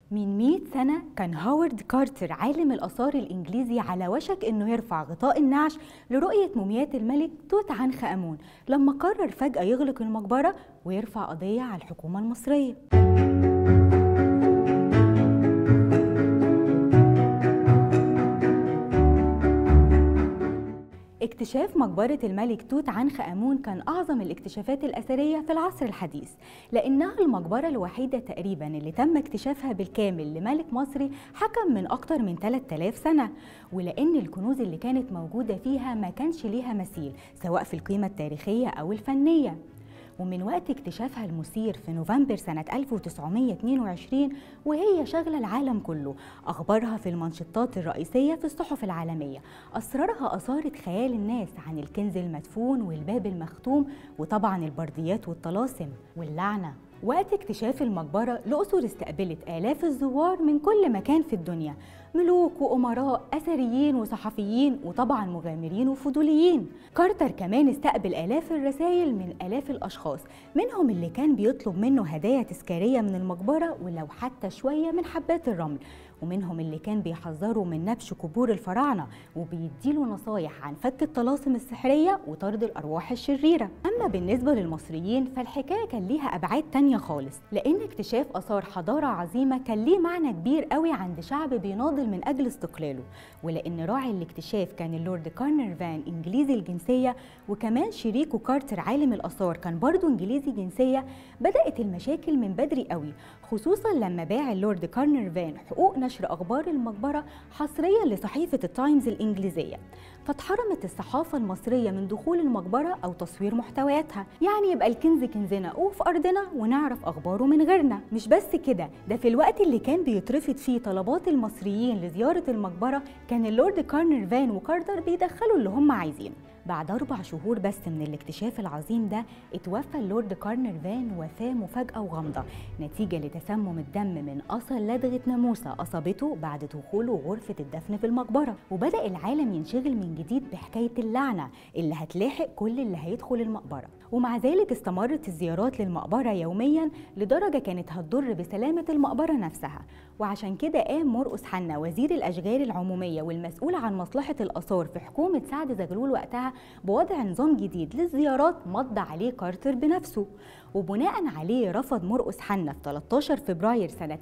من 100 سنة كان هاورد كارتر عالم الآثار الإنجليزي على وشك إنه يرفع غطاء النعش لرؤية موميات الملك توت عنخ آمون لما قرر فجأة يغلق المقبرة ويرفع قضية على الحكومة المصرية اكتشاف مقبرة الملك توت عنخ آمون كان أعظم الاكتشافات الأثرية في العصر الحديث لأنها المقبرة الوحيدة تقريبا اللي تم اكتشافها بالكامل لملك مصري حكم من أكتر من 3000 سنة ولأن الكنوز اللي كانت موجودة فيها ما كانش ليها مثيل سواء في القيمة التاريخية أو الفنية ومن وقت اكتشافها المثير في نوفمبر سنة 1922 وهي شغلة العالم كله أخبارها في المنشطات الرئيسية في الصحف العالمية أسرارها أثارت خيال الناس عن الكنز المدفون والباب المختوم وطبعا البرديات والطلاسم واللعنة وقت اكتشاف المقبرة الأقصر استقبلت آلاف الزوار من كل مكان في الدنيا ملوك وأمراء أثريين وصحفيين وطبعا مغامرين وفضوليين كارتر كمان استقبل آلاف الرسائل من آلاف الأشخاص منهم اللي كان بيطلب منه هدايا تذكارية من المقبرة ولو حتى شوية من حبات الرمل ومنهم اللي كان بيحذروا من نبش قبور الفراعنه وبيديله نصايح عن فك الطلاسم السحريه وطرد الارواح الشريره اما بالنسبه للمصريين فالحكايه كان ليها ابعاد تانية خالص لان اكتشاف اثار حضاره عظيمه كان ليه معنى كبير قوي عند شعب بيناضل من اجل استقلاله ولان راعي الاكتشاف كان اللورد كارنر فان انجليزي الجنسيه وكمان شريكه كارتر عالم الاثار كان برضه انجليزي جنسيه بدات المشاكل من بدري قوي خصوصا لما باع اللورد كارنر فان حقوق نشر أخبار المقبرة حصريا لصحيفة التايمز الإنجليزية فاتحرمت الصحافة المصرية من دخول المقبرة أو تصوير محتوياتها يعني يبقى الكنز كنزنا وفي أرضنا ونعرف أخباره من غيرنا مش بس كده ده في الوقت اللي كان بيترفض فيه طلبات المصريين لزيارة المقبرة كان اللورد كارنر فان وكارتر بيدخلوا اللي هم عايزينه بعد أربع شهور بس من الاكتشاف العظيم ده اتوفى اللورد كارنر فان وفاة مفاجأة وغامضة نتيجة لتسمم الدم من أثر لدغة ناموسة أصابته بعد دخوله غرفة الدفن في المقبرة وبدأ العالم ينشغل من جديد بحكاية اللعنة اللي هتلاحق كل اللي هيدخل المقبرة ومع ذلك استمرت الزيارات للمقبرة يوميا لدرجة كانت هتضر بسلامة المقبرة نفسها وعشان كده قام مرقس حنا وزير الأشغال العمومية والمسؤول عن مصلحة الآثار في حكومة سعد زغلول وقتها بوضع نظام جديد للزيارات مضى عليه كارتر بنفسه وبناء عليه رفض مرقس حنا في 13 فبراير سنة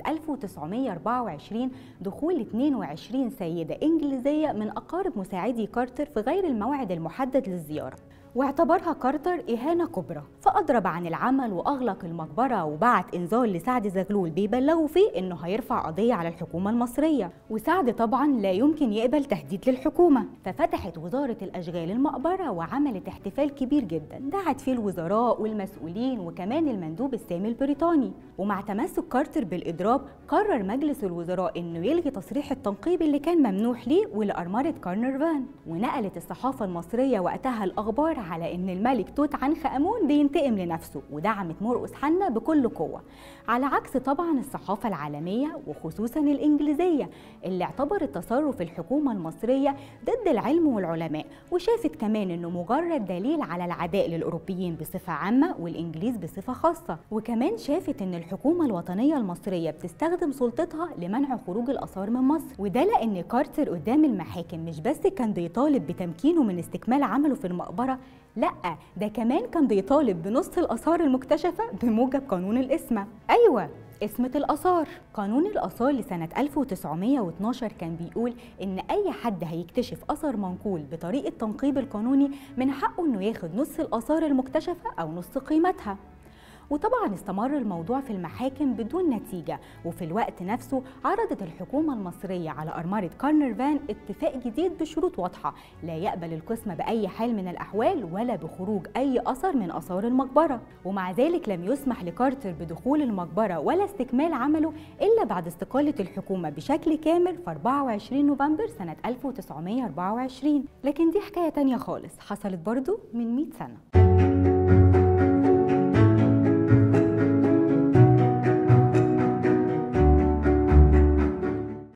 1924 دخول 22 سيدة إنجليزية من أقارب مساعدي كارتر في غير الموعد المحدد للزيارة واعتبرها كارتر إهانة كبرى فأضرب عن العمل وأغلق المقبرة وبعت إنذار لسعد زغلول بيبلغوا فيه إنه هيرفع قضية على الحكومة المصرية وسعد طبعا لا يمكن يقبل تهديد للحكومة ففتحت وزارة الأشغال المقبرة وعملت احتفال كبير جدا دعت فيه الوزراء والمسؤولين وكمان المندوب السامي البريطاني ومع تمسك كارتر بالإضراب قرر مجلس الوزراء إنه يلغي تصريح التنقيب اللي كان ممنوح ليه ولأرملة كارنر فان ونقلت الصحافة المصرية وقتها الأخبار على ان الملك توت عنخ امون بينتقم لنفسه ودعمت مرقس حنا بكل قوه على عكس طبعا الصحافه العالميه وخصوصا الانجليزيه اللي اعتبرت تصرف الحكومه المصريه ضد العلم والعلماء وشافت كمان انه مجرد دليل على العداء للاوروبيين بصفه عامه والانجليز بصفه خاصه وكمان شافت ان الحكومه الوطنيه المصريه بتستخدم سلطتها لمنع خروج الاثار من مصر وده لان كارتر قدام المحاكم مش بس كان بيطالب بتمكينه من استكمال عمله في المقبره لا ده كمان كان بيطالب بنص الآثار المكتشفة بموجب قانون الإسمة أيوة اسمة الآثار قانون الآثار لسنة 1912 كان بيقول إن أي حد هيكتشف أثر منقول بطريقة تنقيب القانوني من حقه إنه ياخد نص الآثار المكتشفة أو نص قيمتها وطبعا استمر الموضوع في المحاكم بدون نتيجة وفي الوقت نفسه عرضت الحكومة المصرية على أرملة كارنر فان اتفاق جديد بشروط واضحة لا يقبل القسم بأي حال من الأحوال ولا بخروج أي أثر من آثار المقبرة ومع ذلك لم يسمح لكارتر بدخول المقبرة ولا استكمال عمله إلا بعد استقالة الحكومة بشكل كامل في 24 نوفمبر سنة 1924 لكن دي حكاية تانية خالص حصلت برضو من 100 سنة